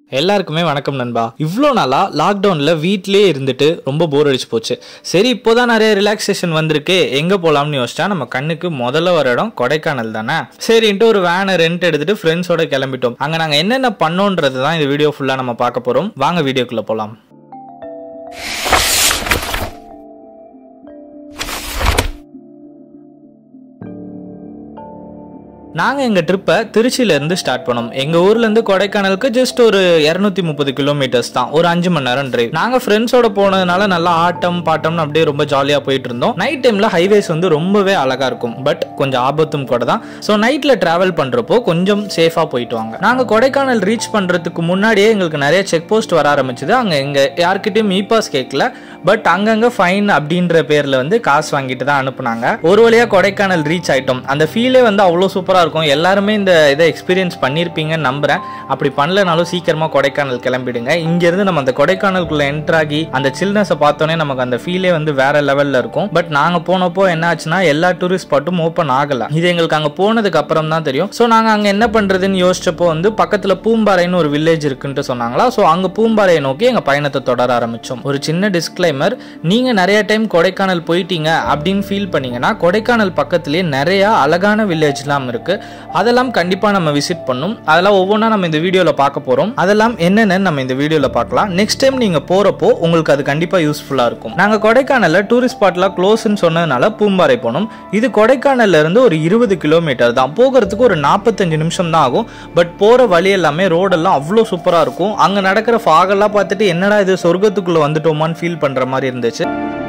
எல்லாருக்குமே வணக்கம் நண்பா இவ்வளோ நாளா லாக்டவுனில் வீட்டிலே இருந்துட்டு ரொம்ப போர் அடிச்சு போச்சு சரி இப்போதான் நிறைய ரிலாக்ஸேஷன் வந்திருக்கு எங்கே போகலாம்னு யோசிச்சா நம்ம கண்ணுக்கு முதல்ல வர இடம் கொடைக்கானல் தானே சரின்ட்டு ஒரு வேனை ரெண்ட் எடுத்துட்டு ஃப்ரெண்ட்ஸோட கிளம்பிட்டோம் அங்கே நாங்கள் என்னென்ன பண்ணோன்றது தான் இந்த வீடியோ ஃபுல்லாக நம்ம பார்க்க போகிறோம் வாங்க வீடியோக்குள்ளே போகலாம் நாங்கள் எங்கள் ட்ரிப்பை திருச்சியிலேருந்து ஸ்டார்ட் பண்ணோம் எங்கள் ஊர்லேருந்து கொடைக்கானலுக்கு ஜஸ்ட் ஒரு இரநூத்தி முப்பது கிலோமீட்டர்ஸ் தான் ஒரு அஞ்சு மணி நேரம் டிரைவ் நாங்கள் ஃப்ரெண்ட்ஸோட போனதுனால நல்லா ஆட்டம் பாட்டம்னு அப்படியே ரொம்ப ஜாலியாக போயிட்டு இருந்தோம் நைட் டைமில் ஹைவேஸ் வந்து ரொம்பவே அழகாக இருக்கும் பட் கொஞ்சம் ஆபத்தும் கூட தான் ஸோ நைட்டில் ட்ராவல் பண்ணுறப்போ கொஞ்சம் சேஃபாக போயிட்டு வாங்க நாங்கள் கொடைக்கானல் ரீச் பண்ணுறதுக்கு முன்னாடியே எங்களுக்கு நிறைய செக் போஸ்ட் வர ஆரம்பிச்சது அங்கே எங்கள் யார்கிட்டயும் இ பாஸ் கேட்கல பட் அங்கங்கே ஃபைன் அப்படின்ற பேரில் வந்து காசு வாங்கிட்டு தான் அனுப்புனாங்க ஒரு வழியாக கொடைக்கானல் ரீச் ஆயிட்டோம் அந்த ஃபீலே வந்து அவ்வளோ சூப்பராக இருக்கும் எல்லாருமே இந்த இதை எக்ஸ்பீரியன்ஸ் பண்ணியிருப்பீங்கன்னு நம்புறேன் அப்படி பண்ணலனாலும் சீக்கிரமாக கொடைக்கானல் கிளம்பிடுங்க இங்கேருந்து நம்ம அந்த கொடைக்கானலுக்குள்ள என்ட்ரு ஆகி அந்த சில்னஸை பார்த்தோன்னே நமக்கு அந்த ஃபீலே வந்து வேற லெவலில் இருக்கும் பட் நாங்கள் போனப்போ என்ன ஆச்சுன்னா எல்லா டூரிஸ்ட் ஸ்பாட்டும் ஓப்பன் ஆகலை இது எங்களுக்கு அங்கே போனதுக்கு அப்புறம் தான் தெரியும் ஸோ நாங்கள் அங்கே என்ன பண்ணுறதுன்னு யோசிச்சப்போ வந்து பக்கத்தில் பூம்பாறைன்னு ஒரு வில்லேஜ் இருக்குன்ட்டு சொன்னாங்களா ஸோ அங்கே பூம்பாறையை நோக்கி எங்கள் பயணத்தை தொடர ஆரம்பித்தோம் ஒரு சின்ன டிஸ்க்ளைமர் நீங்கள் நிறைய டைம் கொடைக்கானல் போயிட்டீங்க அப்படின்னு ஃபீல் பண்ணீங்கன்னா கொடைக்கானல் பக்கத்துலேயே நிறைய அழகான வில்லேஜ்லாம் இருக்கு அதெல்லாம் கண்டிப்பாக நம்ம விசிட் பண்ணும் அதெல்லாம் ஒவ்வொன்றா நம்ம இந்த வீடியோவில் பார்க்க போகிறோம் அதெல்லாம் என்னென்னு நம்ம இந்த வீடியோவில் பார்க்கலாம் நெக்ஸ்ட் டைம் நீங்கள் போகிறப்போ உங்களுக்கு அது கண்டிப்பாக யூஸ்ஃபுல்லாக இருக்கும் நாங்கள் கொடைக்கானலில் டூரிஸ்ட் ஸ்பாட்லாம் க்ளோஸ்ன்னு சொன்னதுனால பூம்பாறை போனோம் இது கொடைக்கானல்ல இருந்து ஒரு இருபது கிலோமீட்டர் தான் போகிறதுக்கு ஒரு நாற்பத்தஞ்சு நிமிஷம் தான் ஆகும் பட் போகிற வழி எல்லாமே ரோடெல்லாம் அவ்வளோ சூப்பராக இருக்கும் அங்கே நடக்கிற ஃபாகெல்லாம் பார்த்துட்டு என்னடா இது சொர்க்கத்துக்குள்ளே வந்துட்டோமான்னு ஃபீல் பண்ணுற மாதிரி இருந்துச்சு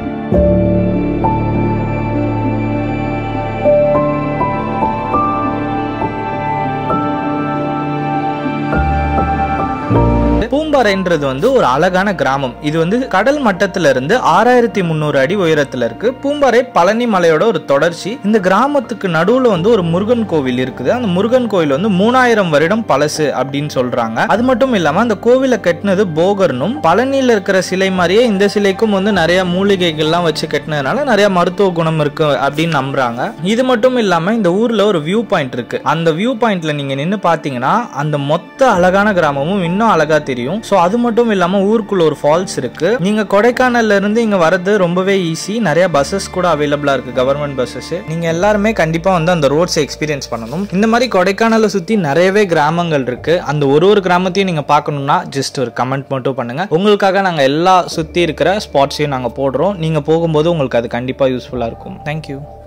பூம்பாறைன்றது வந்து ஒரு அழகான கிராமம் இது வந்து கடல் மட்டத்துல இருந்து ஆறாயிரத்தி முந்நூறு அடி உயரத்துல இருக்கு பூம்பாறை பழனி மலையோட ஒரு தொடர்ச்சி இந்த கிராமத்துக்கு நடுவுல வந்து ஒரு முருகன் கோவில் இருக்குது அந்த முருகன் கோவில் வந்து மூணாயிரம் வருடம் பழசு அப்படின்னு சொல்றாங்க அது மட்டும் இல்லாம அந்த கோவிலை கட்டினது போகர்னும் பழனியில இருக்கிற சிலை மாதிரியே இந்த சிலைக்கும் வந்து நிறைய மூலிகைகள்லாம் வச்சு கட்டினதுனால நிறைய மருத்துவ குணம் இருக்கு அப்படின்னு நம்புறாங்க இது மட்டும் இல்லாம இந்த ஊர்ல ஒரு வியூ பாயிண்ட் இருக்கு அந்த வியூ பாயிண்ட்ல நீங்க நின்று பாத்தீங்கன்னா அந்த மொத்த அழகான கிராமமும் இன்னும் அழகா தெரியும் ஸோ அது மட்டும் இல்லாம ஊருக்குள்ள ஒரு ஃபால்ஸ் இருக்கு நீங்க கொடைக்கானல்ல இருந்து இங்க வரது ரொம்பவே ஈஸி நிறைய பஸ்ஸஸ் கூட அவைலபிளா இருக்கு கவர்மெண்ட் பஸ்ஸஸ் நீங்க எல்லாருமே கண்டிப்பா வந்து அந்த ரோட்ஸை எக்ஸ்பீரியன்ஸ் பண்ணணும் இந்த மாதிரி கொடைக்கானலை சுத்தி நிறையவே கிராமங்கள் இருக்கு அந்த ஒரு ஒரு கிராமத்தையும் நீங்க பார்க்கணும்னா ஜஸ்ட் ஒரு கமெண்ட் மட்டும் பண்ணுங்க உங்களுக்காக நாங்க எல்லா சுத்தி இருக்கிற ஸ்பாட்ஸையும் நாங்க போடுறோம் நீங்க போகும்போது உங்களுக்கு அது கண்டிப்பா யூஸ்ஃபுல்லா இருக்கும் தேங்க்யூ